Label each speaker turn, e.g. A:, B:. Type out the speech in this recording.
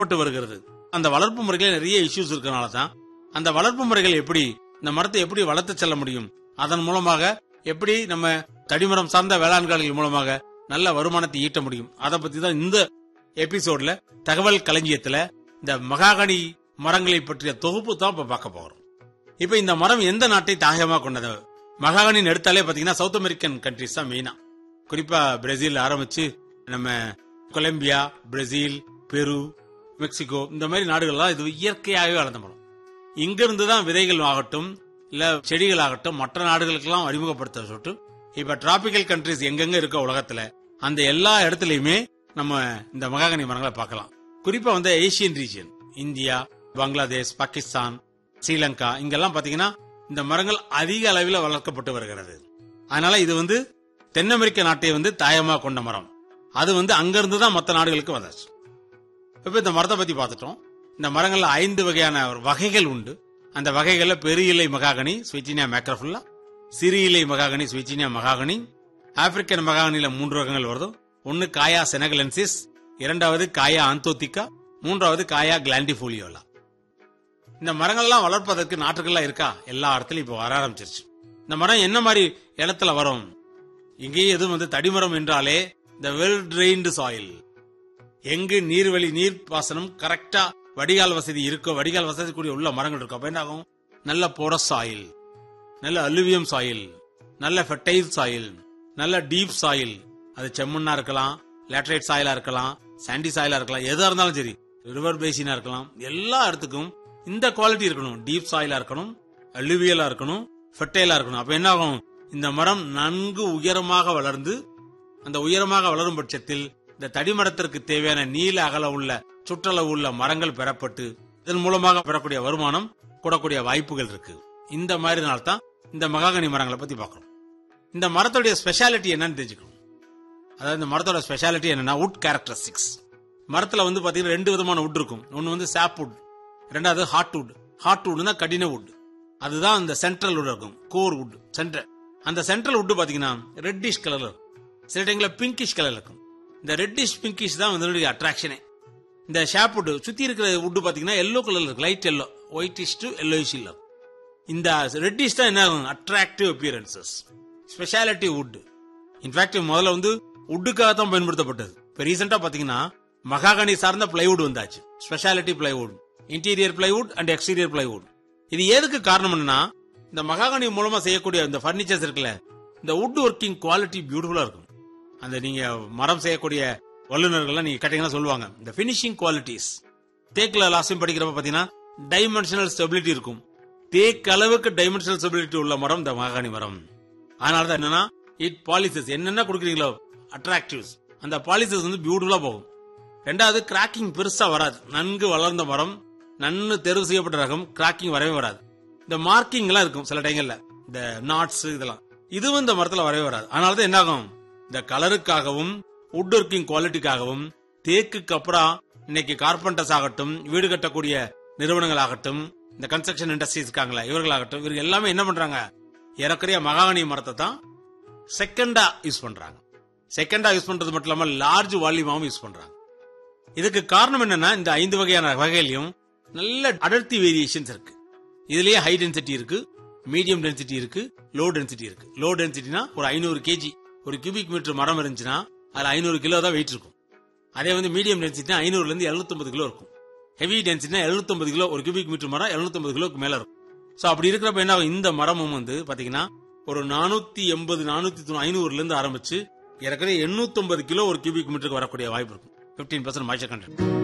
A: பட்டு வருகிறது அந்த வளர்ப்பு முறைகள் நிறைய இஷ்யூஸ் இருக்கனால தான் அந்த வளர்ப்பு முறைகள் எப்படி இந்த மரத்தை எப்படி வளர்த்து செல்ல முடியும் அதன் மூலமாக எப்படி நம்ம தடிமரம் சார்ந்த வேளாண்காரர்கள் மூலமாக நல்ல வருமானத்தை ஈட்ட முடியும் அதை பத்தி தான் இந்த எபிசோட்ல தகவல் களஞ்சியத்துல இந்த மகாகனி மரங்களை பற்றிய தொகுப்பு தான் இப்ப பார்க்க போறோம் இப்ப இந்த மரம் எந்த நாட்டை தாயகமா கொண்டது மகாகனின்னு எடுத்தாலே பாத்தீங்கன்னா சவுத் அமெரிக்கன் கண்ட்ரிஸ் தான் மெயினா குறிப்பா பிரேசில் ஆரம்பிச்சு நம்ம கொலம்பியா பிரேசில் பெரு மெக்சிகோ இந்த மாதிரி நாடுகள்லாம் இது இயற்கையாகவே வளர்ந்த மரம் இங்கிருந்து தான் விதைகள் ஆகட்டும் இல்ல செடிகள் ஆகட்டும் மற்ற நாடுகளுக்கெல்லாம் அறிமுகப்படுத்த சொல்லிட்டு இப்ப டிராபிக்கல் கண்ட்ரிஸ் எங்கெங்க இருக்க உலகத்துல அந்த எல்லா இடத்துலயுமே நம்ம இந்த மகாகனி மரங்களை பார்க்கலாம் குறிப்பா வந்து Asian region India Bangladesh Pakistan Sri Lanka இங்கெல்லாம் பாத்தீங்கன்னா இந்த மரங்கள் அதிக அளவில் வளர்க்கப்பட்டு வருகிறது அதனால இது வந்து தென் அமெரிக்க நாட்டை வந்து தாயமா கொண்ட மரம் அது வந்து அங்கிருந்து தான் மற்ற நாடுகளுக்கு வந்தாச்சு இப்ப இந்த மரத்தை பத்தி பார்த்துட்டோம் இந்த மரங்கள்ல ஐந்து வகையான வகைகள் உண்டு அந்த வகைகள்ல பெரிய இலை மகாகனி ஸ்விச்சினியா மேக்ரஃபுல்லா சிறு இலை மகாகனி ஸ்விச்சினியா மகாகனி ஆப்பிரிக்கன் மகாகனில மூன்று ரகங்கள் வருது ஒன்னு காயா செனகலன்சிஸ் இரண்டாவது காயா ஆந்தோத்திகா மூன்றாவது காயா கிளாண்டிஃபோலியோலா இந்த மரங்கள்லாம் வளர்ப்பதற்கு நாற்றுகள்லாம் இருக்கா எல்லா இடத்துலயும் இப்ப வர ஆரம்பிச்சிருச்சு இந்த மரம் என்ன மாதிரி இடத்துல வரும் இங்கேயும் எதுவும் வந்து தடிமரம் என்றாலே இந்த வெல் ட்ரெயின்டு சாயில் எங்கு நீர்வழி நீர் பாசனம் கரெக்டா வடிகால் வசதி இருக்கோ வடிகால் வசதி கூடிய உள்ள மரங்கள் இருக்கும் அப்ப என்ன ஆகும் நல்ல போரஸ் சாயில் நல்ல அலுவியம் சாயில் நல்ல ஃபெர்டைல் சாயில் நல்ல டீப் சாயில் அது செம்மண்ணா இருக்கலாம் லேட்டரைட் சாயிலா இருக்கலாம் சாண்டி சாயிலா இருக்கலாம் எதா இருந்தாலும் சரி ரிவர் பேசினா இருக்கலாம் எல்லா இடத்துக்கும் இந்த குவாலிட்டி இருக்கணும் டீப் சாயிலா இருக்கணும் அலுவியலா இருக்கணும் ஃபெர்டைலா இருக்கணும் அப்ப என்ன ஆகும் இந்த மரம் நன்கு உயரமாக வளர்ந்து அந்த உயரமாக வளரும் பட்சத்தில் இந்த தடிமரத்திற்கு தேவையான நீல அகல உள்ள சுற்றளவு உள்ள மரங்கள் பெறப்பட்டு இதன் மூலமாக பெறக்கூடிய வருமானம் கூடக்கூடிய வாய்ப்புகள் இருக்கு இந்த மாதிரி நாள் தான் இந்த மகாகனி மரங்களை பத்தி பார்க்கணும் இந்த மரத்துடைய ஸ்பெஷாலிட்டி என்னன்னு தெரிஞ்சுக்கணும் அதாவது இந்த மரத்தோட ஸ்பெஷாலிட்டி என்னன்னா வுட் கேரக்டரிஸ்டிக்ஸ் மரத்துல வந்து பாத்தீங்கன்னா ரெண்டு விதமான வுட் இருக்கும் ஒன்னு வந்து சாப் வுட் ரெண்டாவது ஹார்ட் வுட் ஹார்ட் வுட்னா கடின வுட் அதுதான் இந்த சென்ட்ரல் வுட் இருக்கும் கோர் வுட் சென்ட்ரல் அந்த சென்ட்ரல் வுட் பாத்தீங்கன்னா ரெட்டிஷ் கலர்ல இருக்கும் சில டைம்ல பிங்கிஷ் கலர்ல இருக்கும் இந்த ரெட்டிஷ் பிங்கிஷ் தான் வந்து அட்ராக்ஷனே இந்த ஷாப் வுட் சுத்தி இருக்கிற வுட் பாத்தீங்கன்னா எல்லோ கலர்ல இருக்கு light yellow whitish to yellowish இல்ல இந்த ரெட்டிஷ் தான் என்ன ஆகும் attractive appearances speciality wood in fact முதல்ல வந்து வுட்டுக்காக தான் பயன்படுத்தப்பட்டது இப்ப ரீசெண்டா பாத்தீங்கன்னா மகாகனி சார்ந்த பிளைவுட் வந்தாச்சு speciality plywood interior plywood and exterior plywood இது எதுக்கு காரணம் என்னன்னா இந்த மகாகனி மூலமா செய்யக்கூடிய இந்த பர்னிச்சர்ஸ் இருக்குல்ல இந்த வுட் ஒர்க்கிங் குவாலிட்டி பியூட்டிஃபுல்லா இருக்கும் அந்த நீங்க மரம் செய்யக்கூடிய வல்லுநர்கள்லாம் நீங்க கேட்டீங்கன்னா சொல்லுவாங்க இந்த பினிஷிங் குவாலிட்டிஸ் தேக்குல லாஸ்டையும் படிக்கிறப்ப பாத்தீங்கன்னா டைமென்ஷனல் ஸ்டெபிலிட்டி இருக்கும் தேக்கு அளவுக்கு டைமென்ஷனல் ஸ்டெபிலிட்டி உள்ள மரம் இந்த மகாகனி மரம் அதனாலதான் என்னன்னா இட் பாலிசஸ் என்னென்ன கொடுக்குறீங்களோ அட்ராக்டிவ்ஸ் அந்த பாலிசஸ் வந்து பியூட்டிஃபுல்லா போகும் ரெண்டாவது கிராக்கிங் பெருசா வராது நன்கு வளர்ந்த மரம் நன்கு தேர்வு செய்யப்பட்ட ரகம் கிராக்கிங் வரவே வராது இந்த மார்க்கிங் எல்லாம் இருக்கும் சில டைங்கள்ல இந்த நாட்ஸ் இதெல்லாம் இதுவும் இந்த மரத்துல வரவே வராது அதனாலதான் என்ன ஆகும் இந்த கலருக்காகவும் வுட் ஒர்க்கிங் குவாலிட்டிக்காகவும் தேக்குக்கு அப்புறம் இன்னைக்கு கார்பெண்டர்ஸ் ஆகட்டும் வீடு கட்டக்கூடிய நிறுவனங்கள் ஆகட்டும் இந்த கன்ஸ்ட்ரக்ஷன் இண்டஸ்ட்ரீஸ் இருக்காங்களா இவர்களாகட்டும் இவர்கள் எல்லாமே என்ன பண்றாங்க ஏறக்குறைய மகாகனி மரத்தை தான் செகண்டா யூஸ் பண்றாங்க செகண்டா யூஸ் பண்றது மட்டும் இல்லாம லார்ஜ் வால்யூமாவும் யூஸ் பண்றாங்க இதுக்கு காரணம் என்னன்னா இந்த ஐந்து வகையான வகையிலையும் நல்ல அடர்த்தி வேரியேஷன்ஸ் இருக்கு இதுலயே ஹை டென்சிட்டி இருக்கு மீடியம் டென்சிட்டி இருக்கு லோ டென்சிட்டி இருக்கு லோ டென்சிட்டினா ஒரு ஐநூறு கேஜி ஒரு கியூபிக் மீட்டர் மரம் இருந்துச்சுன்னா அதுல ஐநூறு கிலோ தான் வெயிட் இருக்கும் அதே வந்து மீடியம் டென்சிட்டினா ஐநூறுல இருந்து எழுநூத்தி கிலோ இருக்கும் ஹெவி டென்சிட்டினா எழுநூத்தி கிலோ ஒரு கியூபிக் மீட்டர் மரம் எழுநூத்தி கிலோக்கு மேல இருக்கும் சோ அப்படி இருக்கிறப்ப என்ன ஆகும்? இந்த மரமும் வந்து பாத்தீங்கன்னா ஒரு நானூத்தி எண்பது நானூத்தி ஐநூறுல இருந்து ஆரம்பிச்சு ஏற்கனவே எண்ணூத்தி கிலோ ஒரு கியூபிக் மீட்டருக்கு வரக்கூடிய வாய்ப்பு இருக்கும் பிப்டீன் பர்சன்ட் மாய்ச்சர் கண்டென்ட்